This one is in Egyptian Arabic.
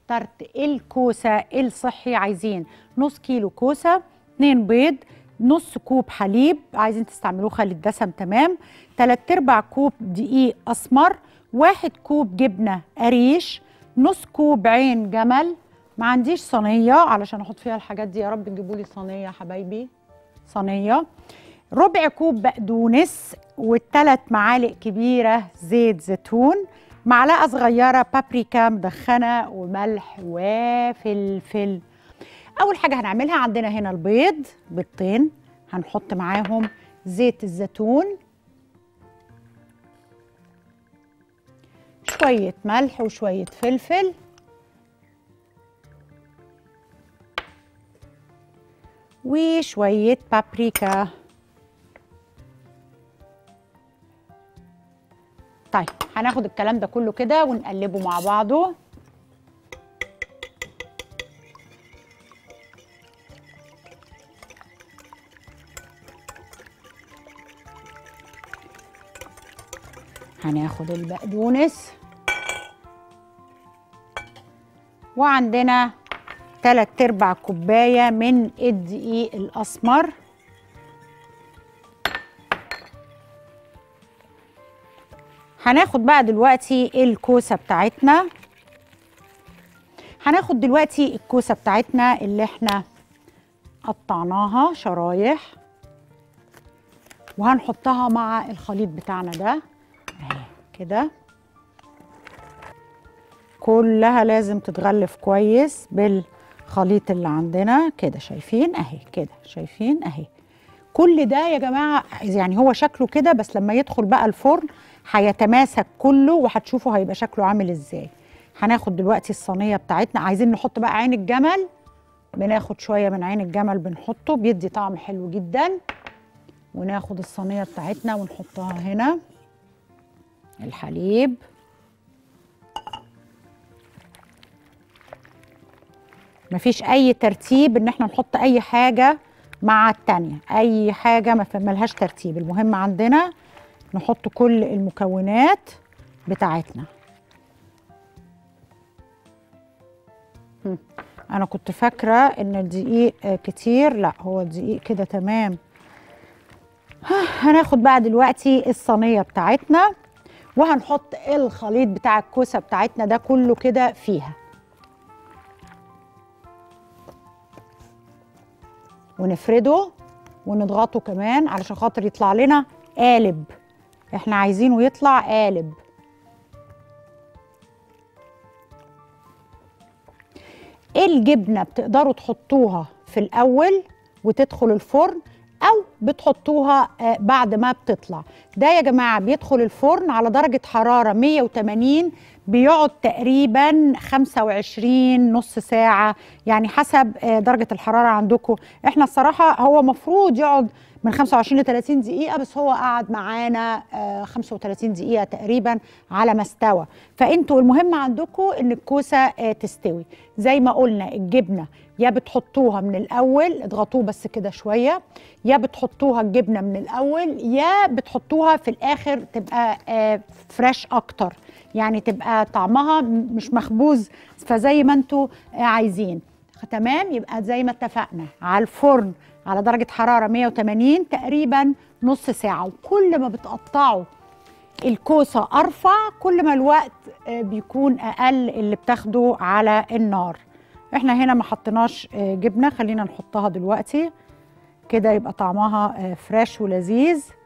ترت الكوسه الصحي عايزين نص كيلو كوسه 2 بيض نص كوب حليب عايزين تستعملوه خالي الدسم تمام 3 ارباع كوب دقيق اسمر واحد كوب جبنه قريش نص كوب عين جمل ما عنديش صينيه علشان احط فيها الحاجات دي يا رب تجيبوا لي صينيه يا حبايبي صينيه ربع كوب بقدونس والثلاث معالق كبيره زيت زيتون معلقه صغيره بابريكا مدخنه وملح وفلفل اول حاجه هنعملها عندنا هنا البيض بيضتين هنحط معاهم زيت الزيتون شويه ملح وشويه فلفل وشويه بابريكا طيب هناخد الكلام ده كله كده ونقلبه مع بعضه هناخد البقدونس وعندنا تلات ارباع كوبايه من الدقيق الاسمر هناخد بقى دلوقتي الكوسه بتاعتنا هناخد دلوقتي الكوسه بتاعتنا اللي احنا قطعناها شرايح وهنحطها مع الخليط بتاعنا ده اهي كده كلها لازم تتغلف كويس بالخليط اللي عندنا كده شايفين اهي كده شايفين اهي كل ده يا جماعه يعني هو شكله كده بس لما يدخل بقى الفرن هيتماسك كله وهتشوفوا هيبقى شكله عامل ازاي هناخد دلوقتي الصينيه بتاعتنا عايزين نحط بقى عين الجمل بناخد شويه من عين الجمل بنحطه بيدي طعم حلو جدا وناخد الصينيه بتاعتنا ونحطها هنا الحليب مفيش اي ترتيب ان احنا نحط اي حاجه مع التانية اي حاجه ما ملهاش ترتيب المهم عندنا نحط كل المكونات بتاعتنا هم. انا كنت فاكره ان الدقيق آه، كتير لا هو الدقيق كده تمام ها، هناخد بقى دلوقتي الصينيه بتاعتنا وهنحط الخليط بتاع الكوسه بتاعتنا ده كله كده فيها ونفرده ونضغطه كمان علشان خاطر يطلع لنا قالب احنا عايزينه يطلع قالب الجبنه بتقدروا تحطوها في الاول وتدخل الفرن او بتحطوها آه، بعد ما بتطلع ده يا جماعه بيدخل الفرن على درجه حراره 180 بيقعد تقريبا 25 نص ساعه يعني حسب آه، درجه الحراره عندكم احنا الصراحه هو مفروض يقعد من 25 ل 30 دقيقه بس هو قعد معانا آه، 35 دقيقه تقريبا على ما استوى فانتوا المهم عندكم ان الكوسه آه، تستوي زي ما قلنا الجبنه يا بتحطوها من الاول اضغطوه بس كده شويه يا بتحطوها الجبنه من الاول يا بتحطوها في الاخر تبقى آه، فريش اكتر يعني تبقى طعمها م- مش مخبوز فزي ما انتوا آه، عايزين تمام يبقى زي ما اتفقنا على الفرن على درجه حراره 180 تقريبا نص ساعه وكل ما بتقطعوا الكوسه ارفع كل ما الوقت آه، بيكون اقل اللي بتاخده على النار احنا هنا ما حطيناش آه، جبنه خلينا نحطها دلوقتي كده يبقى طعمها آه، فريش ولذيذ